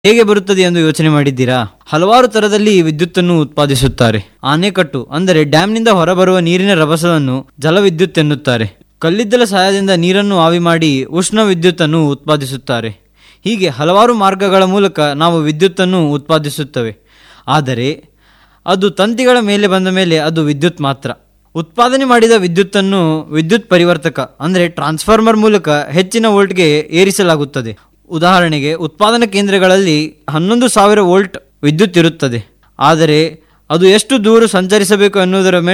ಹೇಗೆ ಬರುತ್ತದೆ ಎಂದು ಯೋಚನೆ ಮಾಡಿದ್ದೀರಾ ಹಲವಾರು ತರದಲ್ಲಿ ವಿದ್ಯುತ್ತನ್ನು ಉತ್ಪಾದಿಸುತ್ತಾರೆ ಆನೆಕಟ್ಟು ಅಂದರೆ ಡ್ಯಾಂನಿಂದ ಹೊರಬರುವ ನೀರಿನ ರಭಸವನ್ನು ಜಲವಿದ್ಯುತ್ ಎನ್ನುತ್ತಾರೆ ಕಲ್ಲಿದ್ದಲ ಸಹಾಯದಿಂದ ನೀರನ್ನು ಆವಿ ಮಾಡಿ ಉಷ್ಣ ವಿದ್ಯುತ್ತನ್ನು ಉತ್ಪಾದಿಸುತ್ತಾರೆ ಹೀಗೆ ಹಲವಾರು ಮಾರ್ಗಗಳ ಮೂಲಕ ನಾವು ವಿದ್ಯುತ್ತನ್ನು ಉತ್ಪಾದಿಸುತ್ತವೆ ಆದರೆ ಅದು ತಂತಿಗಳ ಮೇಲೆ ಬಂದ ಮೇಲೆ ಅದು ವಿದ್ಯುತ್ ಮಾತ್ರ ಉತ್ಪಾದನೆ ಮಾಡಿದ ವಿದ್ಯುತ್ತನ್ನು ವಿದ್ಯುತ್ ಪರಿವರ್ತಕ ಅಂದರೆ ಟ್ರಾನ್ಸ್ಫಾರ್ಮರ್ ಮೂಲಕ ಹೆಚ್ಚಿನ ವೋಲ್ಟ್ಗೆ ಏರಿಸಲಾಗುತ್ತದೆ ಉದಾಹರಣೆಗೆ ಉತ್ಪಾದನಾ ಕೇಂದ್ರಗಳಲ್ಲಿ ಹನ್ನೊಂದು ಸಾವಿರ ವೋಲ್ಟ್ ವಿದ್ಯುತ್ ಇರುತ್ತದೆ ಆದರೆ ಅದು ಎಷ್ಟು ದೂರ ಸಂಚರಿಸಬೇಕು ಎನ್ನುವುದರ ಮೇಲೆ